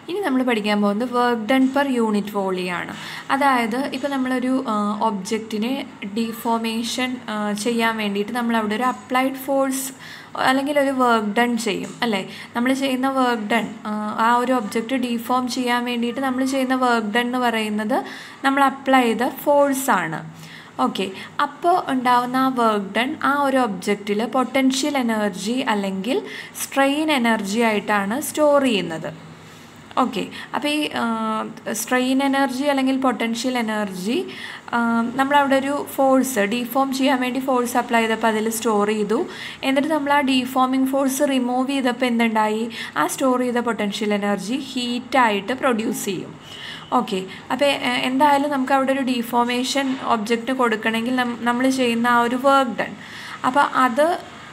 ഇനി നമ്മൾ പഠിക്കാൻ പോകുന്നത് വർക്ക് ഡൺ പെർ യൂണിറ്റ് വോളിയാണ് അതായത് ഇപ്പോൾ നമ്മളൊരു ഒബ്ജക്റ്റിനെ ഡിഫോമേഷൻ ചെയ്യാൻ വേണ്ടിയിട്ട് നമ്മൾ അവിടെ ഒരു അപ്ലൈഡ് ഫോഴ്സ് അല്ലെങ്കിൽ ഒരു വർക്ക് ഡൺ ചെയ്യും അല്ലേ നമ്മൾ ചെയ്യുന്ന വർക്ക് ഡൺ ആ ഒരു ഒബ്ജക്റ്റ് ഡിഫോം ചെയ്യാൻ വേണ്ടിയിട്ട് നമ്മൾ ചെയ്യുന്ന വർക്ക് ഡൺ എന്ന് പറയുന്നത് നമ്മൾ അപ്ലൈ ചെയ്ത ഫോഴ്സാണ് ഓക്കെ അപ്പോൾ ഉണ്ടാവുന്ന ആ വർക്ക് ഡൺ ആ ഒരു ഒബ്ജക്റ്റിൽ പൊട്ടൻഷ്യൽ എനർജി അല്ലെങ്കിൽ സ്ട്രെയിൻ എനർജി ആയിട്ടാണ് സ്റ്റോർ ചെയ്യുന്നത് ഓക്കെ അപ്പോൾ ഈ സ്ട്രെയിൻ എനർജി അല്ലെങ്കിൽ പൊട്ടൻഷ്യൽ എനർജി നമ്മളവിടെ ഒരു ഫോഴ്സ് ഡീഫോം ചെയ്യാൻ വേണ്ടി ഫോഴ്സ് അപ്ലൈ ചെയ്തപ്പോൾ അതിൽ സ്റ്റോർ ചെയ്തു എന്നിട്ട് നമ്മൾ ആ ഡീഫോമിങ് ഫോഴ്സ് റിമൂവ് ചെയ്തപ്പോൾ എന്തുണ്ടായി ആ സ്റ്റോർ ചെയ്ത പൊട്ടൻഷ്യൽ എനർജി ഹീറ്റായിട്ട് പ്രൊഡ്യൂസ് ചെയ്യും ഓക്കെ അപ്പോൾ എന്തായാലും നമുക്ക് അവിടെ ഒരു ഡീഫോമേഷൻ ഒബ്ജക്റ്റ് കൊടുക്കണമെങ്കിൽ നമ്മൾ ചെയ്യുന്ന ആ ഒരു വർക്ക് ഡൺ അപ്പോൾ അത്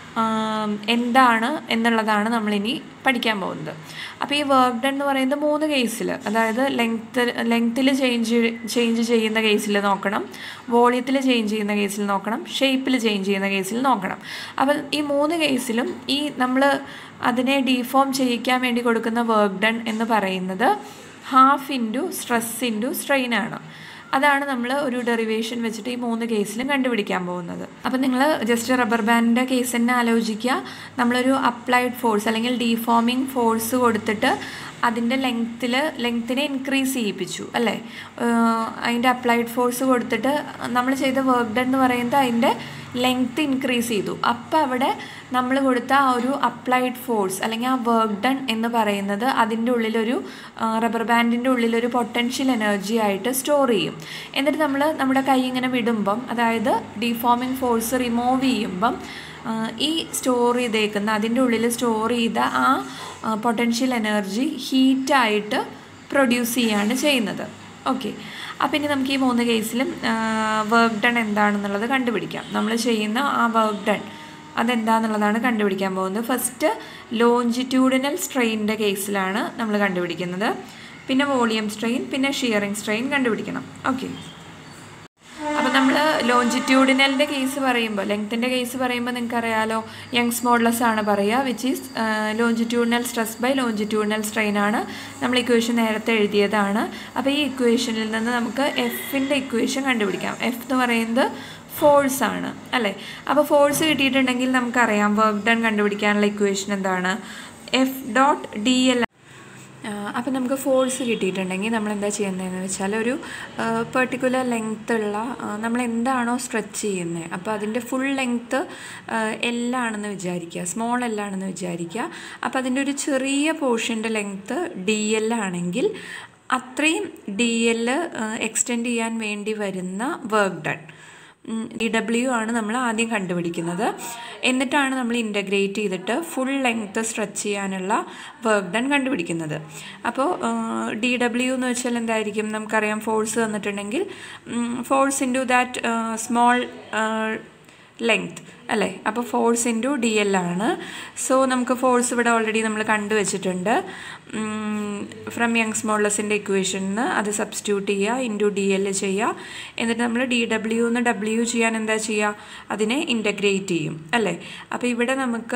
എന്താണ് എന്നുള്ളതാണ് നമ്മളിനി പഠിക്കാൻ പോകുന്നത് അപ്പോൾ ഈ വർക്ക് ഡൺ എന്ന് പറയുന്നത് മൂന്ന് കേസിൽ അതായത് ലെങ്ത്ത് ലെങ്ത്തിൽ ചേഞ്ച് ചേഞ്ച് ചെയ്യുന്ന കേസിൽ നോക്കണം വോളിയത്തിൽ ചേഞ്ച് ചെയ്യുന്ന കേസിൽ നോക്കണം ഷേപ്പിൽ ചേഞ്ച് ചെയ്യുന്ന കേസിൽ നോക്കണം അപ്പം ഈ മൂന്ന് കേസിലും ഈ നമ്മൾ അതിനെ ഡീഫോം ചെയ്യിക്കാൻ വേണ്ടി കൊടുക്കുന്ന വർക്ക് ഡൺ എന്ന് പറയുന്നത് half into stress into strain ആണ് അതാണ് നമ്മൾ ഒരു ഡെറിവേഷൻ വെച്ചിട്ട് ഈ മൂന്ന് കേസിലും കണ്ടുപിടിക്കാൻ പോകുന്നത് അപ്പം നിങ്ങൾ ജസ്റ്റ് റബ്ബർ ബാൻഡിൻ്റെ കേസ് തന്നെ ആലോചിക്കുക നമ്മളൊരു അപ്ലൈഡ് ഫോഴ്സ് അല്ലെങ്കിൽ ഡീഫോമിങ് ഫോഴ്സ് കൊടുത്തിട്ട് അതിൻ്റെ ലെങ്ത്തിൽ ലെങ്ത്തിനെ ഇൻക്രീസ് ചെയ്യിപ്പിച്ചു അല്ലേ അതിൻ്റെ അപ്ലൈഡ് ഫോഴ്സ് കൊടുത്തിട്ട് നമ്മൾ ചെയ്ത വർക്ക് ഡൺ എന്ന് പറയുന്നത് അതിൻ്റെ ലെങ്ത്ത് ഇൻക്രീസ് ചെയ്തു അപ്പോൾ അവിടെ നമ്മൾ കൊടുത്ത ആ ഒരു അപ്ലൈഡ് ഫോഴ്സ് അല്ലെങ്കിൽ ആ വർക്ക് ഡൺ എന്ന് പറയുന്നത് അതിൻ്റെ ഉള്ളിലൊരു റബ്ബർ ബാൻഡിൻ്റെ ഉള്ളിലൊരു പൊട്ടൻഷ്യൽ എനർജി ആയിട്ട് സ്റ്റോർ ചെയ്യും എന്നിട്ട് നമ്മൾ നമ്മുടെ കൈ ഇങ്ങനെ വിടുമ്പം അതായത് ഡിഫോമിങ് ഫോഴ്സ് റിമൂവ് ചെയ്യുമ്പം ഈ സ്റ്റോർ ചെയ്തേക്കുന്ന അതിൻ്റെ ഉള്ളിൽ സ്റ്റോർ ചെയ്ത ആ പൊട്ടൻഷ്യൽ എനർജി ഹീറ്റായിട്ട് പ്രൊഡ്യൂസ് ചെയ്യാണ് ചെയ്യുന്നത് ഓക്കെ അപ്പം ഇനി നമുക്ക് ഈ മൂന്ന് കേസിലും വർക്ക് ഡൺ എന്താണെന്നുള്ളത് കണ്ടുപിടിക്കാം നമ്മൾ ചെയ്യുന്ന ആ വർക്ക് ഡൺ അതെന്താണെന്നുള്ളതാണ് കണ്ടുപിടിക്കാൻ പോകുന്നത് ഫസ്റ്റ് ലോഞ്ചിറ്റ്യൂഡിനൽ സ്ട്രെയിനിൻ്റെ കേസിലാണ് നമ്മൾ കണ്ടുപിടിക്കുന്നത് പിന്നെ വോളിയം സ്ട്രെയിൻ പിന്നെ ഷിയറിംഗ് സ്ട്രെയിൻ കണ്ടുപിടിക്കണം ഓക്കെ അപ്പോൾ നമ്മൾ ലോഞ്ചിറ്റ്യൂഡിനലിൻ്റെ കേസ് പറയുമ്പോൾ ലെങ്ത്തിൻ്റെ കേസ് പറയുമ്പോൾ നിങ്ങൾക്കറിയാലോ യങ്സ് മോഡലസ് ആണ് പറയുക which is longitudinal stress by longitudinal strain ആണ് നമ്മൾ ഇക്വേഷൻ നേരത്തെ എഴുതിയതാണ് അപ്പോൾ ഈ ഇക്വേഷനിൽ നിന്ന് നമുക്ക് എഫിൻ്റെ ഇക്വേഷൻ കണ്ടുപിടിക്കാം എഫ് എന്ന് പറയുന്നത് ഫോഴ്സ് ആണ് അല്ലേ അപ്പോൾ ഫോഴ്സ് കിട്ടിയിട്ടുണ്ടെങ്കിൽ നമുക്കറിയാം വർക്ക് ഡൺ കണ്ടുപിടിക്കാനുള്ള ഇക്വേഷൻ എന്താണ് എഫ് ഡോട്ട് ഡി എൽ അപ്പോൾ നമുക്ക് ഫോഴ്സ് കിട്ടിയിട്ടുണ്ടെങ്കിൽ നമ്മൾ എന്താ ചെയ്യുന്നതെന്ന് വെച്ചാൽ ഒരു പെർട്ടിക്കുലർ ലെങ്ത്ത് ഉള്ള നമ്മൾ എന്താണോ സ്ട്രെച്ച് ചെയ്യുന്നത് അപ്പോൾ അതിൻ്റെ ഫുൾ ലെങ്ത്ത് എല്ലാണെന്ന് വിചാരിക്കുക സ്മോൾ എല്ലാണെന്ന് വിചാരിക്കുക അപ്പോൾ അതിൻ്റെ ഒരു ചെറിയ പോർഷൻ്റെ ലെങ്ത്ത് ഡി എൽ ആണെങ്കിൽ അത്രയും ഡി എൽ എക്സ്റ്റെൻഡ് ചെയ്യാൻ വേണ്ടി വരുന്ന വർക്ക് ഡൺ ഡി ഡബ്ല്യു ആണ് നമ്മൾ ആദ്യം കണ്ടുപിടിക്കുന്നത് എന്നിട്ടാണ് നമ്മൾ ഇൻ്റഗ്രേറ്റ് ചെയ്തിട്ട് ഫുൾ ലെങ്ത്ത് സ്ട്രെച്ച് ചെയ്യാനുള്ള വർക്ക് ഡൺ കണ്ടുപിടിക്കുന്നത് അപ്പോൾ ഡി ഡബ്ല്യു എന്ന് വെച്ചാൽ എന്തായിരിക്കും നമുക്കറിയാം ഫോഴ്സ് തന്നിട്ടുണ്ടെങ്കിൽ force into that small length അല്ലേ അപ്പോൾ ഫോഴ്സ് ഇൻറ്റു ഡി എൽ ആണ് സോ നമുക്ക് ഫോഴ്സ് ഇവിടെ ഓൾറെഡി നമ്മൾ കണ്ടുവച്ചിട്ടുണ്ട് ഫ്രം യങ്സ് മോഡലസിൻ്റെ ഇക്വേഷനിൽ അത് സബ്സ്റ്റിറ്റ്യൂട്ട് ചെയ്യുക ഇൻറ്റു ഡി എൽ ചെയ്യുക എന്നിട്ട് നമ്മൾ ഡി ഡബ്ല്യു എന്ന് ഡബ്ല്യു ചെയ്യാൻ എന്താ ചെയ്യുക അതിനെ ഇൻ്റഗ്രേറ്റ് ചെയ്യും അല്ലേ അപ്പോൾ ഇവിടെ നമുക്ക്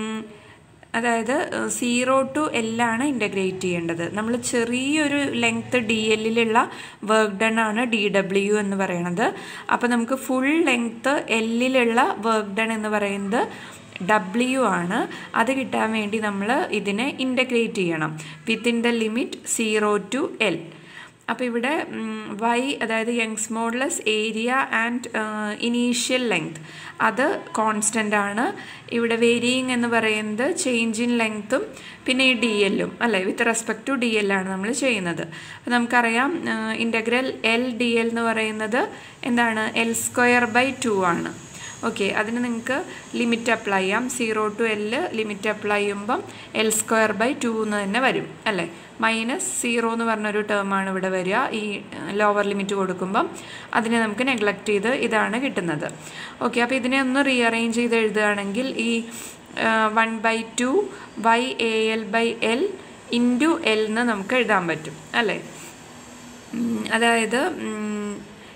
അതായത് സീറോ ടു എല്ലാണ് ഇൻ്റഗ്രേറ്റ് ചെയ്യേണ്ടത് നമ്മൾ ചെറിയൊരു ലെങ്ത്ത് ഡി എല്ലിലുള്ള വർക്ക് ഡൺ ആണ് ഡി ഡബ്ല്യു എന്ന് പറയുന്നത് അപ്പോൾ നമുക്ക് ഫുൾ ലെങ്ത്ത് എല്ലിലുള്ള വർക്ക് ഡൺ എന്ന് പറയുന്നത് ഡബ്ല്യു ആണ് അത് കിട്ടാൻ വേണ്ടി നമ്മൾ ഇതിനെ ഇൻ്റഗ്രേറ്റ് ചെയ്യണം within the limit zero to L അപ്പോൾ ഇവിടെ വൈ അതായത് Young's modulus area and initial length അത് കോൺസ്റ്റൻ്റ് ആണ് ഇവിടെ വേരിയിങ് എന്ന് പറയുന്നത് ചേഞ്ച് ഇൻ ലെങ്ത്തും പിന്നെ ഈ ഡി എല്ലും അല്ലേ വിത്ത് റെസ്പെക്ട് ടു ഡി എല്ലാണ് നമ്മൾ ചെയ്യുന്നത് അപ്പോൾ നമുക്കറിയാം ഇൻ്റഗ്രൽ എൽ ഡി എൽ എന്ന് പറയുന്നത് എന്താണ് എൽ സ്ക്വയർ ബൈ ടു ആണ് ഓക്കെ അതിന് നിങ്ങൾക്ക് ലിമിറ്റ് അപ്ലൈ ചെയ്യാം zero to L limit apply ചെയ്യുമ്പം എൽ സ്ക്വയർ ബൈ ടു എന്ന് തന്നെ വരും അല്ലേ മൈനസ് സീറോ എന്ന് പറഞ്ഞൊരു ടേമാണ് ഇവിടെ വരിക ഈ ലോവർ ലിമിറ്റ് കൊടുക്കുമ്പം അതിനെ നമുക്ക് നെഗ്ലക്റ്റ് ചെയ്ത് ഇതാണ് കിട്ടുന്നത് ഓക്കെ അപ്പോൾ ഇതിനെ ഒന്ന് റീഅറേഞ്ച് ചെയ്ത് എഴുതുകയാണെങ്കിൽ ഈ one by two Y A L by L into L എന്ന് നമുക്ക് എഴുതാൻ പറ്റും അല്ലേ അതായത്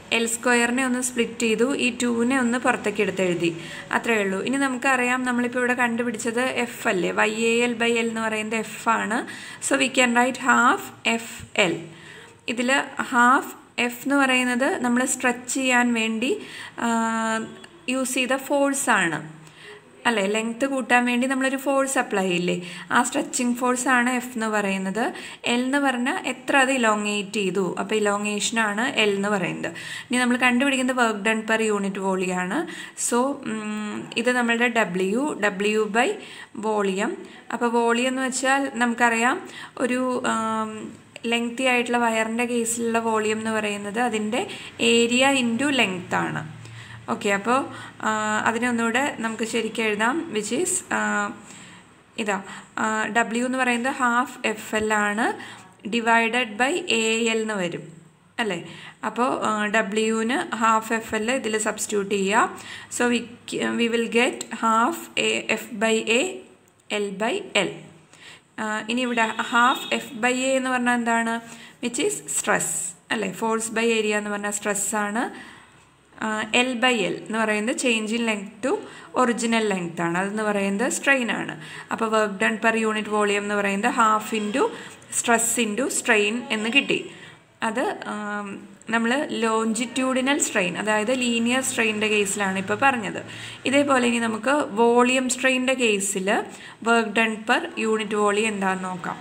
എൽ സ്ക്വയറിനെ ഒന്ന് സ്പ്ലിറ്റ് ചെയ്തു ഈ ടൂവിനെ ഒന്ന് പുറത്തേക്ക് എടുത്ത് എഴുതി അത്രയേ ഉള്ളൂ ഇനി നമുക്കറിയാം നമ്മളിപ്പോൾ ഇവിടെ കണ്ടുപിടിച്ചത് എഫ് അല്ലേ Y A L by L എന്ന് പറയുന്നത് എഫ് ആണ് so we can write half F L ഇതിൽ ഹാഫ് എഫ് എന്ന് പറയുന്നത് നമ്മൾ സ്ട്രെച്ച് ചെയ്യാൻ വേണ്ടി യൂസ് ചെയ്ത ഫോഴ്സാണ് അല്ലേ ലെങ്ത്ത് കൂട്ടാൻ വേണ്ടി നമ്മളൊരു ഫോഴ്സ് അപ്ലൈ ചെയ്യില്ലേ ആ സ്ട്രെച്ചിങ് ഫോഴ്സ് ആണ് എഫ് എന്ന് പറയുന്നത് എൽ എന്ന് പറഞ്ഞാൽ എത്ര അത് ഇലോങ്ങേറ്റ് ചെയ്തു അപ്പോൾ ഇലോങ്ങേഷനാണ് എൽ എന്ന് പറയുന്നത് ഇനി നമ്മൾ കണ്ടുപിടിക്കുന്നത് വർക്ക് ഡൺ പെർ യൂണിറ്റ് വോളിയാണ് സോ ഇത് നമ്മളുടെ ഡബ്ല്യു ഡബ്ല്യു ബൈ വോളിയം അപ്പോൾ വോളിയം എന്ന് വെച്ചാൽ നമുക്കറിയാം ഒരു ലെങ്തി ആയിട്ടുള്ള വയറിൻ്റെ കേസിലുള്ള വോളിയം എന്ന് പറയുന്നത് അതിൻ്റെ ഏരിയ ഇൻറ്റു ലെങ്ത് ആണ് ഓക്കെ അപ്പോൾ അതിനെ ഒന്നുകൂടെ നമുക്ക് ശരിക്കും എഴുതാം വിച്ച് ഈസ് ഇതാ ഡബ്ല്യു എന്ന് പറയുന്നത് ഹാഫ് എഫ് എൽ ആണ് ഡിവൈഡഡ് ബൈ എ എൽ എന്ന് വരും അല്ലേ അപ്പോൾ ഡബ്ല്യുവിന് ഹാഫ് എഫ് എൽ ഇതിൽ സബ്സ്റ്റിറ്റ്യൂട്ട് ചെയ്യുക so we we will get half A F by A L by L ഇനി ഇവിടെ ഹാഫ് എഫ് ബൈ എ എന്ന് പറഞ്ഞാൽ എന്താണ് വിച്ച് ഈസ് സ്ട്രെസ് അല്ലേ ഫോഴ്സ് ബൈ ഏരിയ എന്ന് പറഞ്ഞാൽ സ്ട്രെസ്സാണ് എൽ ബൈ എൽ എന്ന് പറയുന്നത് change in length to original length ആണ് അതെന്ന് പറയുന്നത് സ്ട്രെയിൻ ആണ് അപ്പോൾ work done per unit volume എന്ന് പറയുന്നത് half into stress into strain എന്ന് കിട്ടി അത് നമ്മൾ ലോഞ്ചിറ്റ്യൂഡിനൽ സ്ട്രെയിൻ അതായത് ലീനിയർ സ്ട്രെയിൻ്റെ കേസിലാണ് ഇപ്പോൾ പറഞ്ഞത് ഇതേപോലെ ഇനി നമുക്ക് വോളിയം സ്ട്രെയിൻ്റെ കേസിൽ work done per unit volume എന്താണെന്ന് നോക്കാം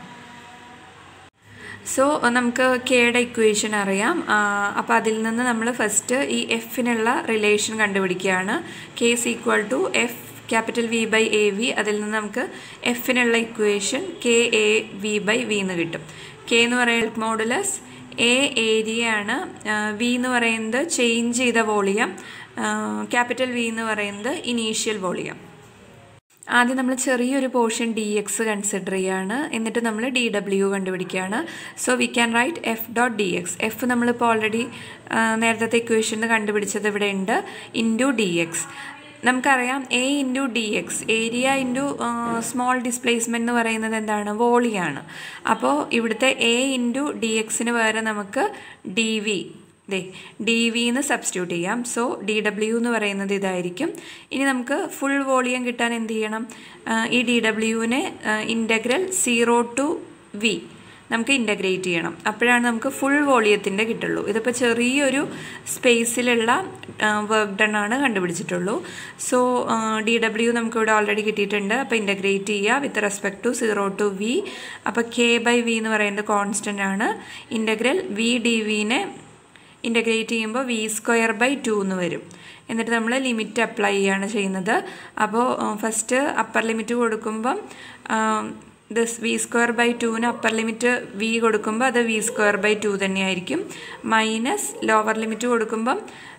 സോ നമുക്ക് കെയുടെ ഇക്വേഷൻ അറിയാം അപ്പോൾ അതിൽ നിന്ന് നമ്മൾ ഫസ്റ്റ് ഈ എഫിനുള്ള റിലേഷൻ കണ്ടുപിടിക്കുകയാണ് K is equal to F capital V by A V അതിൽ നിന്ന് നമുക്ക് എഫിനുള്ള equation K A V by V എന്ന് കിട്ടും കെ എന്ന് പറയുന്നത് മോഡുലസ് എ ഏരിയ ആണ് വി എന്ന് പറയുന്നത് ചേഞ്ച് ചെയ്ത വോളിയം ക്യാപിറ്റൽ വി എന്ന് പറയുന്നത് ഇനീഷ്യൽ വോളിയം ആദ്യം നമ്മൾ ചെറിയൊരു പോർഷൻ ഡി എക്സ് കൺസിഡർ ചെയ്യാണ് എന്നിട്ട് നമ്മൾ ഡി ഡബ്ല്യു കണ്ടുപിടിക്കുകയാണ് so we can write F dot D X F നമ്മളിപ്പോൾ ഓൾറെഡി നേരത്തെ ഇക്വേഷന് കണ്ടുപിടിച്ചത് ഇവിടെ ഉണ്ട് ഇൻറ്റു ഡി എക്സ് നമുക്കറിയാം A into D X area into small displacement എന്ന് പറയുന്നത് എന്താണ് വോളിയാണ് അപ്പോൾ ഇവിടുത്തെ എ ഇൻറ്റു ഡി എക്സിന് പകരം നമുക്ക് ഡി വി ദേ ഡി വിന്ന് സബ്സ്റ്റിറ്റ്യൂട്ട് ചെയ്യാം സോ ഡി ഡബ്ല്യു എന്ന് പറയുന്നത് ഇതായിരിക്കും ഇനി നമുക്ക് ഫുൾ വോളിയം കിട്ടാൻ എന്ത് ചെയ്യണം ഈ ഡി ഡബ്ല്യുവിനെ ഇൻ്റഗ്രൽ സീറോ ടു വി നമുക്ക് ഇൻ്റഗ്രേറ്റ് ചെയ്യണം അപ്പോഴാണ് നമുക്ക് ഫുൾ വോളിയത്തിൻ്റെ കിട്ടുള്ളൂ ഇതിപ്പോൾ ചെറിയൊരു സ്പേസിലുള്ള വർക്ക് ഡൺ ആണ് കണ്ടുപിടിച്ചിട്ടുള്ളൂ സോ ഡി ഡബ്ല്യു നമുക്ക് ഇവിടെ ഓൾറെഡി കിട്ടിയിട്ടുണ്ട് അപ്പോൾ ഇൻ്റഗ്രേറ്റ് ചെയ്യുക with respect to zero to V അപ്പോൾ കെ ബൈ വി എന്ന് പറയുന്നത് കോൺസ്റ്റൻ്റ് ആണ് ഇൻ്റഗ്രൽ വി ഡി വിനെ ഇൻ്റഗ്രേറ്റ് ചെയ്യുമ്പോൾ വി സ്ക്വയർ ബൈ ടു എന്ന് വരും എന്നിട്ട് നമ്മൾ ലിമിറ്റ് അപ്ലൈ ചെയ്യുകയാണ് ചെയ്യുന്നത് അപ്പോൾ ഫസ്റ്റ് അപ്പർ ലിമിറ്റ് കൊടുക്കുമ്പം ദിസ് വി സ്ക്വയർ ബൈ ടുവിന് അപ്പർ ലിമിറ്റ് വി കൊടുക്കുമ്പോൾ അത് വി സ്ക്വയർ ബൈ ടു തന്നെയായിരിക്കും മൈനസ് ലോവർ ലിമിറ്റ് കൊടുക്കുമ്പം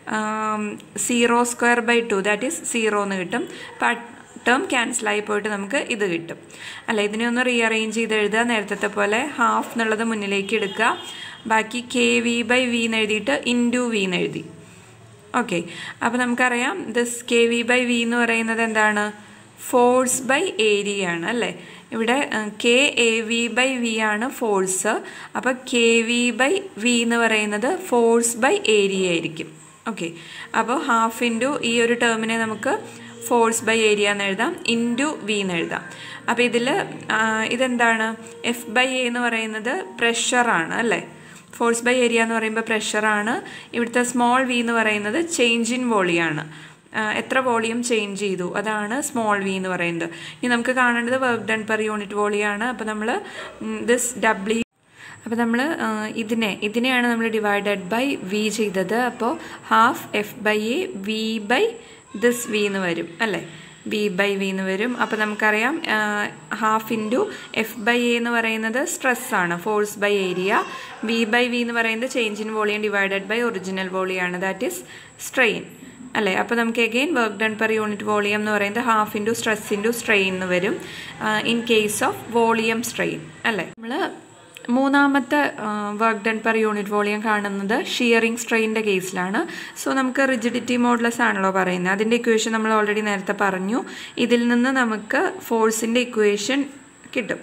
zero square by two that is zero എന്ന് കിട്ടും ടേം ക്യാൻസലായി പോയിട്ട് നമുക്ക് ഇത് കിട്ടും അല്ല ഇതിനെ ഒന്ന് റീഅറേഞ്ച് ചെയ്ത് എഴുതുക നേരത്തെ പോലെ ഹാഫ് എന്നുള്ളത് മുന്നിലേക്ക് എടുക്കുക ബാക്കി കെ വി ബൈ വി എന്ന് എഴുതിയിട്ട് ഇൻറ്റു വി എന്ന് എഴുതി ഓക്കെ അപ്പോൾ നമുക്കറിയാം this K V by V എന്ന് പറയുന്നത് എന്താണ് ഫോഴ്സ് ബൈ ഏരിയ ആണ് അല്ലേ ഇവിടെ K A V by V ആണ് ഫോഴ്സ് അപ്പോൾ കെ വി ബൈ വി എന്ന് പറയുന്നത് ഫോഴ്സ് ബൈ ഏരിയ ആയിരിക്കും ഓക്കെ അപ്പോൾ ഹാഫ് ഇൻറ്റു ഈ ഒരു ടേമിനെ നമുക്ക് ഫോഴ്സ് ബൈ ഏരിയ എന്ന് എഴുതാം ഇൻറ്റു വി എന്ന് എഴുതാം അപ്പോൾ ഇതിൽ ഇതെന്താണ് എഫ് ബൈ എ എന്ന് പറയുന്നത് പ്രഷറാണ് അല്ലേ ഫോഴ്സ് ബൈ ഏരിയ എന്ന് പറയുമ്പോൾ പ്രഷറാണ് ഇവിടുത്തെ സ്മോൾ വി എന്ന് പറയുന്നത് ചേഞ്ച് ഇൻ വോളിയാണ് എത്ര വോളിയം ചേഞ്ച് ചെയ്തു അതാണ് സ്മോൾ വി എന്ന് പറയുന്നത് ഇനി നമുക്ക് കാണേണ്ടത് വർക്ക് ഡൺ പെർ യൂണിറ്റ് വോളിയാണ് അപ്പോൾ നമ്മൾ ദിസ് ഡബ്ല്യു അപ്പോൾ നമ്മൾ ഇതിനെ ഇതിനെയാണ് നമ്മൾ ഡിവൈഡഡ് ബൈ വി ചെയ്തത് അപ്പോൾ half F by A V by this V എന്ന് വരും അല്ലേ വി ബൈ വി എന്ന് വരും അപ്പോൾ നമുക്കറിയാം half into F by A എന്ന് പറയുന്നത് സ്ട്രെസ്സാണ് force by area V by V എന്ന് പറയുന്നത് change in volume divided by original വോളിയാണ് ദാറ്റ് ഈസ് സ്ട്രെയിൻ അല്ലേ അപ്പോൾ നമുക്ക് again work done per unit volume എന്ന് പറയുന്നത് half into stress into strain എന്ന് വരും in case of volume strain അല്ലേ നമ്മൾ മൂന്നാമത്തെ work done per unit volume കാണുന്നത് ഷിയറിംഗ് സ്ട്രെയിൻ്റെ കേസിലാണ് സോ നമുക്ക് റിജിഡിറ്റി മോഡ്ലെസ് ആണല്ലോ പറയുന്നത് അതിൻ്റെ ഇക്വേഷൻ നമ്മൾ ഓൾറെഡി നേരത്തെ പറഞ്ഞു ഇതിൽ നിന്ന് നമുക്ക് ഫോഴ്സിൻ്റെ ഇക്വേഷൻ കിട്ടും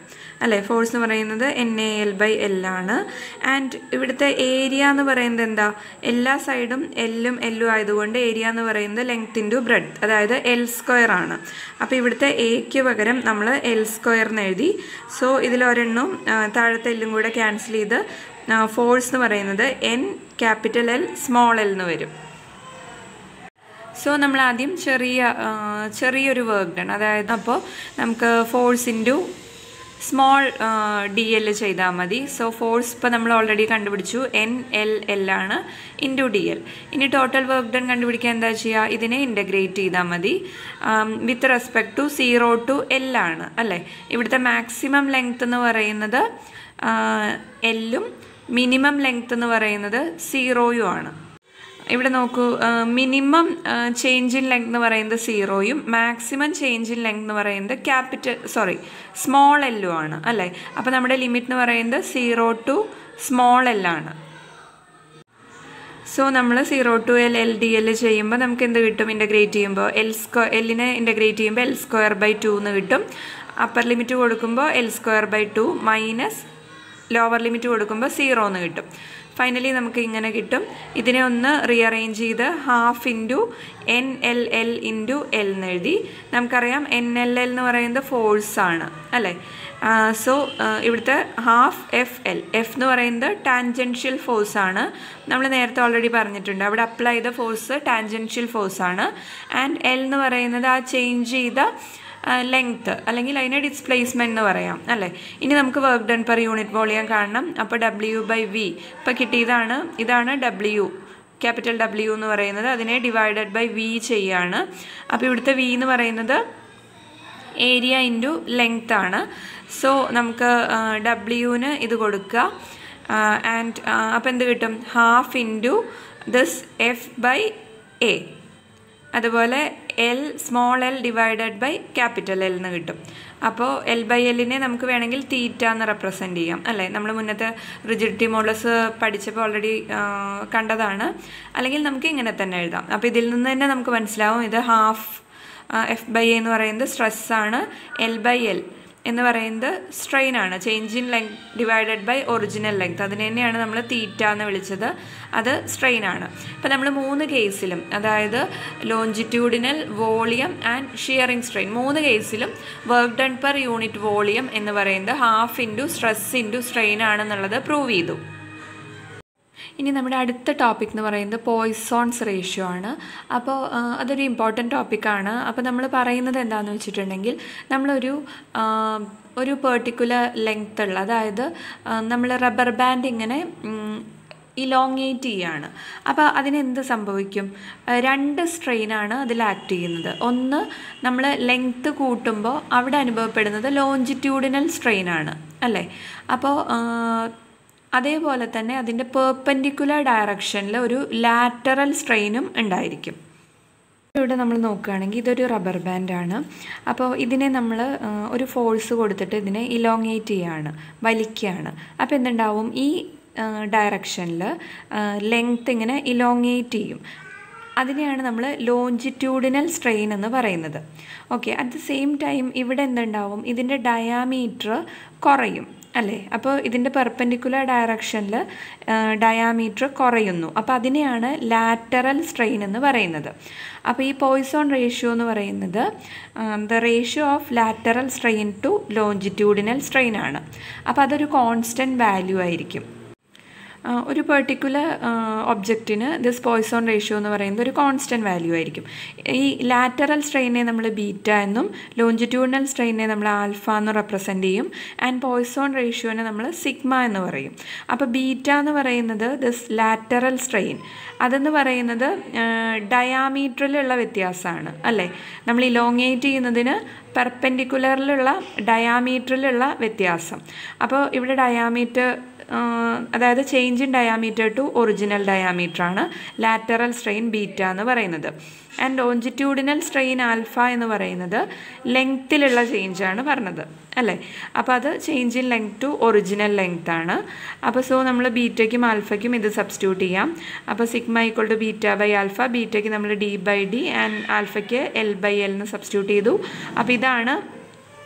അല്ലേ ഫോഴ്സ് എന്ന് പറയുന്നത് N A L by L ആണ് ആൻഡ് ഇവിടുത്തെ ഏരിയ എന്ന് പറയുന്നത് എന്താ എല്ലാ സൈഡും എല്ലും എല്ലും ആയതുകൊണ്ട് ഏരിയ എന്ന് പറയുന്നത് ലെങ്ത് ഇൻറ്റു ബ്രെഡ് അതായത് എൽ സ്ക്വയർ ആണ് അപ്പോൾ ഇവിടുത്തെ എക്ക് പകരം നമ്മൾ എൽ സ്ക്വയർ എന്ന് എഴുതി സോ ഇതിലൊരെണ്ണം താഴത്തെ എല്ലും കൂടെ ക്യാൻസൽ ചെയ്ത് ഫോഴ്സ് എന്ന് പറയുന്നത് N capital L small L എന്ന് വരും സോ നമ്മൾ ആദ്യം ചെറിയ ചെറിയൊരു വർക്ക് ഡൺ അതായത് അപ്പോൾ നമുക്ക് force into small D L ചെയ്താൽ മതി സോ ഫോഴ്സ് ഇപ്പോൾ നമ്മൾ ഓൾറെഡി കണ്ടുപിടിച്ചു എൻ എൽ എൽ ആണ് ഇൻറ്റു ഡി എൽ ഇനി ടോട്ടൽ വർക്ക് ഡൺ കണ്ടുപിടിക്കാൻ എന്താ ചെയ്യുക ഇതിനെ ഇൻ്റഗ്രേറ്റ് ചെയ്താൽ മതി with respect to zero to L ആണ് അല്ലേ ഇവിടുത്തെ മാക്സിമം ലെങ്ത് എന്ന് പറയുന്നത് എല്ലും മിനിമം ലെങ്ത് എന്ന് പറയുന്നത് സീറോയും ആണ് ഇവിടെ നോക്കൂ മിനിമം ചേഞ്ച് ഇൻ ലെങ്ത് എന്ന് പറയുന്നത് സീറോയും മാക്സിമം ചേഞ്ച് ഇൻ ലെങ്ത് എന്ന് പറയുന്നത് ക്യാപിറ്റൽ സോറി സ്മോൾ എല്ലും ആണ് അല്ലേ അപ്പോൾ നമ്മുടെ ലിമിറ്റ് എന്ന് പറയുന്നത് സീറോ ടു സ്മോൾ എൽ ആണ് സോ നമ്മൾ zero to L L D L ചെയ്യുമ്പോൾ നമുക്ക് എന്ത് കിട്ടും ഇൻ്റഗ്രേറ്റ് ചെയ്യുമ്പോൾ എൽ സ്ക്വയർ എല്ലിനെ ഇൻ്റഗ്രേറ്റ് ചെയ്യുമ്പോൾ എൽ സ്ക്വയർ ബൈ ടു എന്ന് കിട്ടും അപ്പർ ലിമിറ്റ് കൊടുക്കുമ്പോൾ L square by two minus lower limit കൊടുക്കുമ്പോൾ സീറോ എന്ന് കിട്ടും ഫൈനലി നമുക്ക് ഇങ്ങനെ കിട്ടും ഇതിനെ ഒന്ന് റീഅറേഞ്ച് ചെയ്ത് half into N L L into L എന്ന് എഴുതി നമുക്കറിയാം എൻ എൽ എൽ എന്ന് പറയുന്നത് ഫോഴ്സ് ആണ് അല്ലേ സോ ഇവിടുത്തെ ഹാഫ് എഫ് എൽ എഫ് എന്ന് പറയുന്നത് ടാൻജൻഷ്യൽ ഫോഴ്സ് ആണ് നമ്മൾ നേരത്തെ ഓൾറെഡി പറഞ്ഞിട്ടുണ്ട് അവിടെ അപ്ലൈ ചെയ്ത ഫോഴ്സ് ടാൻജൻഷ്യൽ ഫോഴ്സ് ആണ് ആൻഡ് എൽ എന്ന് പറയുന്നത് ആ ചേഞ്ച് ചെയ്ത ലെങ്ത്ത് അല്ലെങ്കിൽ അതിനെ ഡിസ്പ്ലേസ്മെൻറ്റ് എന്ന് പറയാം അല്ലേ ഇനി നമുക്ക് work done per unit volume കാണണം അപ്പോൾ ഡബ്ല്യു ബൈ വി ഇപ്പോൾ കിട്ടിയതാണ് ഇതാണ് ഡബ്ല്യു ക്യാപിറ്റൽ ഡബ്ല്യു എന്ന് പറയുന്നത് അതിനെ ഡിവൈഡഡ് ബൈ വി ചെയ്യാണ് അപ്പോൾ ഇവിടുത്തെ വി എന്ന് പറയുന്നത് ഏരിയ ഇൻറ്റു ലെങ്ത് ആണ് സോ നമുക്ക് ഡബ്ല്യുവിന് ഇത് കൊടുക്കുക ആൻഡ് അപ്പോൾ എന്ത് കിട്ടും half into this F by A അതുപോലെ L small L divided by capital L എന്ന് കിട്ടും അപ്പോൾ എൽ ബൈ എല്ലിനെ നമുക്ക് വേണമെങ്കിൽ തീറ്റ എന്ന് റെപ്രസെൻറ്റ് ചെയ്യാം അല്ലേ നമ്മൾ മുന്നത്തെ റിജിഡിറ്റി മോഡൽസ് പഠിച്ചപ്പോൾ ഓൾറെഡി കണ്ടതാണ് അല്ലെങ്കിൽ നമുക്ക് ഇങ്ങനെ തന്നെ എഴുതാം അപ്പോൾ ഇതിൽ നിന്ന് തന്നെ നമുക്ക് മനസ്സിലാവും ഇത് ഹാഫ് എഫ് ബൈ എന്ന് പറയുന്നത് സ്ട്രെസ്സാണ് എൽ ബൈ എൽ എന്ന് പറയുന്നത് സ്ട്രെയിൻ ആണ് change in length divided by original length അതിനെ തന്നെയാണ് നമ്മൾ തീറ്റ എന്ന് വിളിച്ചത് അത് സ്ട്രെയിൻ ആണ് ഇപ്പം നമ്മൾ മൂന്ന് കേസിലും അതായത് longitudinal volume and shearing strain മൂന്ന് കേസിലും work done per unit volume എന്ന് പറയുന്നത് half into stress into strain ആണെന്നുള്ളത് പ്രൂവ് ചെയ്തു ഇനി നമ്മുടെ അടുത്ത ടോപ്പിക് എന്ന് പറയുന്നത് പോയ്സോൺസ് റേഷ്യോ ആണ് അപ്പോൾ അതൊരു ഇമ്പോർട്ടൻറ്റ് ടോപ്പിക്കാണ് അപ്പോൾ നമ്മൾ പറയുന്നത് എന്താണെന്ന് വെച്ചിട്ടുണ്ടെങ്കിൽ നമ്മളൊരു ഒരു പെർട്ടിക്കുലർ ലെങ്ത് ഉള്ള അതായത് നമ്മൾ റബ്ബർ ബാൻഡ് ഇങ്ങനെ ഇലോങ്ങേറ്റ് ചെയ്യാണ് അപ്പോൾ അതിനെന്ത് സംഭവിക്കും രണ്ട് സ്ട്രെയിനാണ് അതിൽ ആക്ട് ചെയ്യുന്നത് ഒന്ന് നമ്മൾ ലെങ്ത്ത് കൂട്ടുമ്പോൾ അവിടെ അനുഭവപ്പെടുന്നത് ലോഞ്ചിറ്റ്യൂഡിനൽ സ്ട്രെയിനാണ് അല്ലേ അപ്പോൾ അതേപോലെ തന്നെ അതിൻ്റെ പേർപ്പൻഡിക്കുലർ ഡയറക്ഷനിൽ ഒരു ലാറ്ററൽ സ്ട്രെയിനും ഉണ്ടായിരിക്കും ഇവിടെ നമ്മൾ നോക്കുകയാണെങ്കിൽ ഇതൊരു റബ്ബർ ബാൻഡാണ് അപ്പോൾ ഇതിനെ നമ്മൾ ഒരു ഫോഴ്സ് കൊടുത്തിട്ട് ഇതിനെ ഇലോങ്ങേറ്റ് ചെയ്യുകയാണ് വലിക്കുകയാണ് അപ്പോൾ എന്തുണ്ടാവും ഈ ഡയറക്ഷനിൽ ലെങ്ത് ഇങ്ങനെ ഇലോങ്ങേറ്റ് ചെയ്യും അതിനെയാണ് നമ്മൾ ലോഞ്ചിറ്റ്യൂഡിനൽ സ്ട്രെയിൻ എന്ന് പറയുന്നത് okay at the same time ഇവിടെ എന്തുണ്ടാവും ഇതിൻ്റെ ഡയാമീറ്റർ കുറയും അല്ലേ അപ്പോൾ ഇതിൻ്റെ പെർപ്പൻഡിക്കുലർ ഡയറക്ഷനിൽ ഡയാമീറ്റർ കുറയുന്നു അപ്പോൾ അതിനെയാണ് ലാറ്ററൽ സ്ട്രെയിൻ എന്ന് പറയുന്നത് അപ്പോൾ ഈ പോയ്സോൺ റേഷ്യോ എന്ന് പറയുന്നത് the ratio of lateral strain to longitudinal strain ആണ് അപ്പോൾ അതൊരു കോൺസ്റ്റൻറ്റ് വാല്യൂ ആയിരിക്കും ഒരു പെർട്ടിക്കുലർ ഒബ്ജക്റ്റിന് ദിസ് പോയ്സോൺ റേഷ്യോ എന്ന് പറയുന്നത് ഒരു കോൺസ്റ്റൻറ്റ് വാല്യൂ ആയിരിക്കും ഈ ലാറ്ററൽ സ്ട്രെയിനെ നമ്മൾ ബീറ്റ എന്നും ലോഞ്ചിറ്റ്യൂഡിനൽ സ്ട്രെയിനെ നമ്മൾ ആൽഫ എന്ന് റെപ്രസെൻറ്റ് ചെയ്യും ആൻഡ് പോയ്സോൺ റേഷ്യോനെ നമ്മൾ സിഗ്മ എന്ന് പറയും അപ്പോൾ ബീറ്റ എന്ന് പറയുന്നത് ദിസ് ലാറ്ററൽ സ്ട്രെയിൻ അതെന്ന് പറയുന്നത് ഡയാമീറ്ററിലുള്ള വ്യത്യാസമാണ് അല്ലേ നമ്മൾ ഇലോങ്ങേറ്റ് ചെയ്യുന്നതിന് പെർപെൻഡിക്കുലറിലുള്ള ഡയാമീറ്ററിലുള്ള വ്യത്യാസം അപ്പോൾ ഇവിടെ ഡയാമീറ്റർ അതായത് change in diameter to original diameter ആണ് ലാറ്ററൽ സ്ട്രെയിൻ ബീറ്റ എന്ന് പറയുന്നത് ആൻഡ് ലോഞ്ചിറ്റ്യൂഡിനൽ സ്ട്രെയിൻ ആൽഫ എന്ന് പറയുന്നത് ലെങ്ത്തിലുള്ള ചേഞ്ചാണ് പറഞ്ഞത് അല്ലേ അപ്പോൾ അത് change in length to original length ആണ് അപ്പോൾ സോ നമ്മൾ ബീറ്റയ്ക്കും ആൽഫയ്ക്കും ഇത് സബ്സ്റ്റിറ്റ്യൂട്ട് ചെയ്യാം അപ്പോൾ sigma equal to beta by alpha ബീറ്റയ്ക്ക് നമ്മൾ ഡി ബൈ ഡി ആൻഡ് ആൽഫയ്ക്ക് എൽ ബൈ എൽ എന്ന് സബ്സ്റ്റിറ്റ്യൂട്ട് ചെയ്തു അപ്പോൾ ഇതാണ്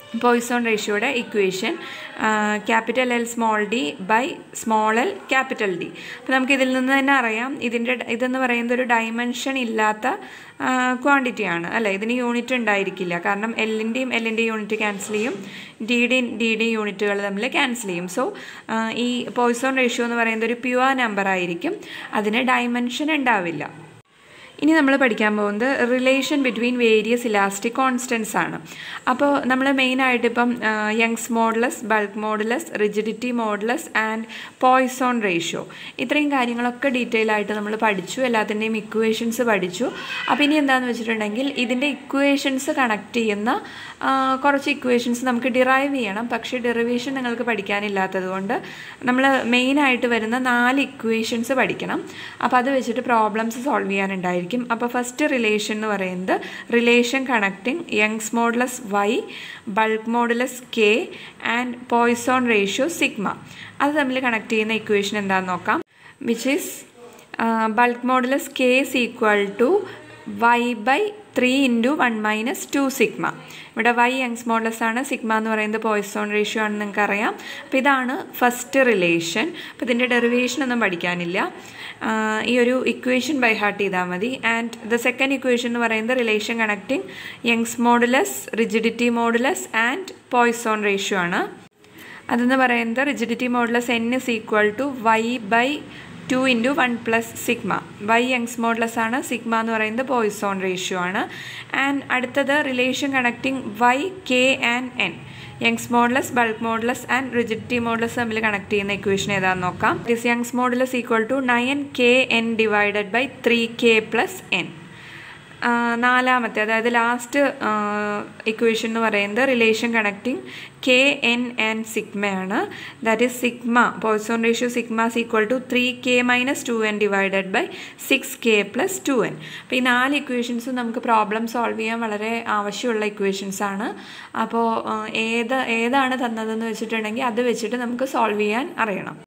പോയിസോൺ റേഷ്യോയുടെ equation capital L small D by small L capital D അപ്പോൾ നമുക്ക് ഇതിൽ നിന്ന് തന്നെ അറിയാം ഇതിൻ്റെ ഇതെന്ന് പറയുന്നത് ഒരു ഡൈമെൻഷൻ ഇല്ലാത്ത ക്വാണ്ടിറ്റിയാണ് അല്ലേ ഇതിന് യൂണിറ്റ് ഉണ്ടായിരിക്കില്ല കാരണം എല്ലിൻ്റെയും എല്ലിൻ്റെയും യൂണിറ്റ് ക്യാൻസൽ ചെയ്യും ഡിയുടെയും ഡിയുടെയും യൂണിറ്റുകൾ തമ്മിൽ ക്യാൻസൽ ചെയ്യും സോ ഈ പോയിസോൺ റേഷ്യോ എന്ന് പറയുന്നത് ഒരു പ്യുവർ നമ്പർ ആയിരിക്കും അതിന് ഡൈമെൻഷൻ ഉണ്ടാവില്ല ഇനി നമ്മൾ പഠിക്കാൻ പോകുന്നത് relation between various elastic constants ആണ് അപ്പോൾ നമ്മൾ മെയിനായിട്ട് ഇപ്പം Young's modulus bulk modulus rigidity modulus and Poisson ratio ഇത്രയും കാര്യങ്ങളൊക്കെ ഡീറ്റെയിൽ ആയിട്ട് നമ്മൾ പഠിച്ചു എല്ലാത്തിൻ്റെയും ഇക്വേഷൻസ് പഠിച്ചു അപ്പോൾ ഇനി എന്താണെന്ന് വെച്ചിട്ടുണ്ടെങ്കിൽ ഇതിൻ്റെ ഇക്വേഷൻസ് കണക്ട് ചെയ്യുന്ന കുറച്ച് ഇക്വേഷൻസ് നമുക്ക് ഡിറൈവ് ചെയ്യണം പക്ഷേ ഡെറിവേഷൻ നിങ്ങൾക്ക് പഠിക്കാനില്ലാത്തത് കൊണ്ട് നമ്മൾ മെയിനായിട്ട് വരുന്ന നാല് ഇക്വേഷൻസ് പഠിക്കണം അപ്പോൾ അത് വെച്ചിട്ട് പ്രോബ്ലംസ് സോൾവ് ചെയ്യാനുണ്ടായിരിക്കും ആയിരിക്കും അപ്പോൾ ഫസ്റ്റ് റിലേഷൻ എന്ന് പറയുന്നത് relation connecting Young's modulus Y bulk modulus K and Poisson ratio sigma അത് തമ്മിൽ കണക്ട് ചെയ്യുന്ന ഇക്വേഷൻ എന്താണെന്ന് നോക്കാം which is bulk modulus K is equal to Y by three into one minus two sigma ഇവിടെ Y Young's modulus ആണ് sigma എന്ന് പറയുന്നത് Poisson ratio ആണെന്ന് നിങ്ങൾക്ക് അറിയാം അപ്പോൾ ഇതാണ് ഫസ്റ്റ് റിലേഷൻ അപ്പോൾ ഇതിൻ്റെ ഡെറിവേഷൻ ഒന്നും പഠിക്കാനില്ല ഈ ഒരു ഇക്വേഷൻ ബൈ ഹാർട്ട് ചെയ്താൽ മതി ആൻഡ് ദ സെക്കൻഡ് ഇക്വേഷൻ എന്ന് പറയുന്നത് relation connecting Young's modulus rigidity modulus and Poisson ratio ആണ് അതെന്ന് പറയുന്നത് rigidity modulus N is equal to Y by two into one plus sigma Y Young's modulus ആണ് sigma എന്ന് പറയുന്നത് പോയിസോൺ റേഷ്യോ ആണ് and അടുത്തത് relation connecting Y K and N Young's modulus bulk modulus and rigidity modulus തമ്മിൽ connect ചെയ്യുന്ന equation ഏതാണെന്ന് നോക്കാം this Young's modulus equal to nine K N divided by three K plus N നാലാമത്തെ അതായത് last equation എന്ന് പറയുന്നത് relation connecting K N and സിഗ്മയാണ് that is sigma Poisson ratio sigma is equal to three K minus two N divided by six K plus two N അപ്പോൾ ഈ നാല് ഇക്വേഷൻസും നമുക്ക് problem solve ചെയ്യാൻ വളരെ ആവശ്യമുള്ള ഇക്വേഷൻസ് ആണ് അപ്പോൾ ഏത് ഏതാണ് തന്നതെന്ന് വെച്ചിട്ടുണ്ടെങ്കിൽ അത് വെച്ചിട്ട് നമുക്ക് സോൾവ് ചെയ്യാൻ അറിയണം